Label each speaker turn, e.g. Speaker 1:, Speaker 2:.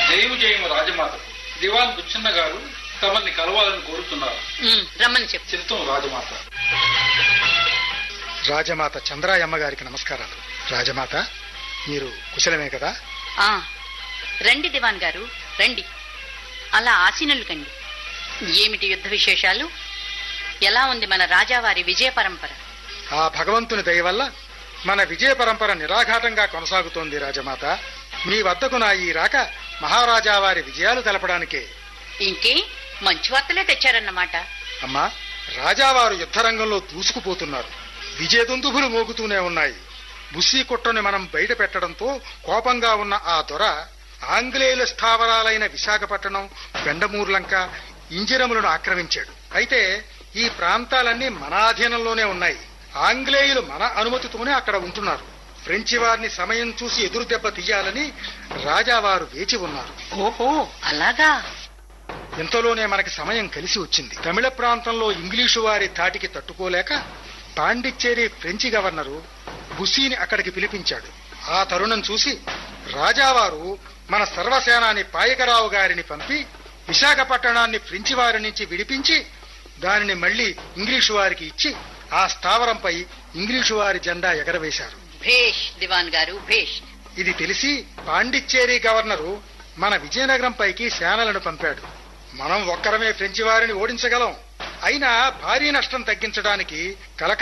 Speaker 1: జయము జయము రాజమాతకు దివాన్ బుచ్చన్న గారు తమని కలవాలని కోరుతున్నారు
Speaker 2: ఉమ్, రమ్మని చెప్పు
Speaker 1: చిత్తం రాజమాత
Speaker 3: రాజమాత చంద్రాయమ్మ గారికి నమస్కారాలు రాజమాత మీరు కుశలమే కదా
Speaker 2: ఆ రండి దివాన్ గారు రండి అలా ఆసీనులు కండి ఏమిటి యుద్ధ విశేషాలు ఎలా ఉంది మన రాజావారి విజయ పరంపర
Speaker 3: ఆ భగవంతుని దయ వల్ల మన విజయ పరంపర నిరాఘాటంగా కొనసాగుతోంది రాజమాత మీ వద్దకు నా ఈ రాక మహారాజా వారి విజయాలు తెలపడానికే
Speaker 2: ఇంకే మంచి వార్తలే తెచ్చారన్నమాట
Speaker 3: అమ్మా రాజావారు యుద్ధరంగంలో దూసుకుపోతున్నారు విజయదుందుభులు మోగుతూనే ఉన్నాయి బుస్సీ కుట్రని మనం బయట పెట్టడంతో కోపంగా ఉన్న ఆ దొర ఆంగ్లేయుల స్థావరాలైన విశాఖపట్నం బెండమూర్లంక ఇంజిరములను ఆక్రమించాడు అయితే ఈ ప్రాంతాలన్నీ మన ఆధీనంలోనే ఉన్నాయి ఆంగ్లేయులు మన అనుమతితోనే అక్కడ ఉంటున్నారు ఫ్రెంచి వారిని సమయం చూసి ఎదురు దెబ్బ తీయాలని రాజావారు వేచి ఉన్నారు
Speaker 2: ఓహో అలాగా
Speaker 3: ఇంతలోనే మనకి సమయం కలిసి వచ్చింది తమిళ ప్రాంతంలో ఇంగ్లీషు వారి తాటికి తట్టుకోలేక పాండిచ్చేరి ఫ్రెంచి గవర్నరు బుసీని అక్కడికి పిలిపించాడు ఆ తరుణం చూసి రాజావారు మన సర్వసేనాని పాయకరావు గారిని పంపి విశాఖపట్టణాన్ని ఫ్రెంచి వారి నుంచి విడిపించి దానిని మళ్లీ ఇంగ్లీషు వారికి ఇచ్చి ఆ స్థావరంపై ఇంగ్లీషు వారి జెండా ఎగరవేశారు
Speaker 2: భేష్ దివాన్ గారు భేష్
Speaker 3: ఇది తెలిసి పాండిచ్చేరి గవర్నరు మన విజయనగరం పైకి సేనలను పంపాడు మనం ఒక్కరమే ఫ్రెంచి వారిని ఓడించగలం అయినా భారీ నష్టం తగ్గించడానికి కలక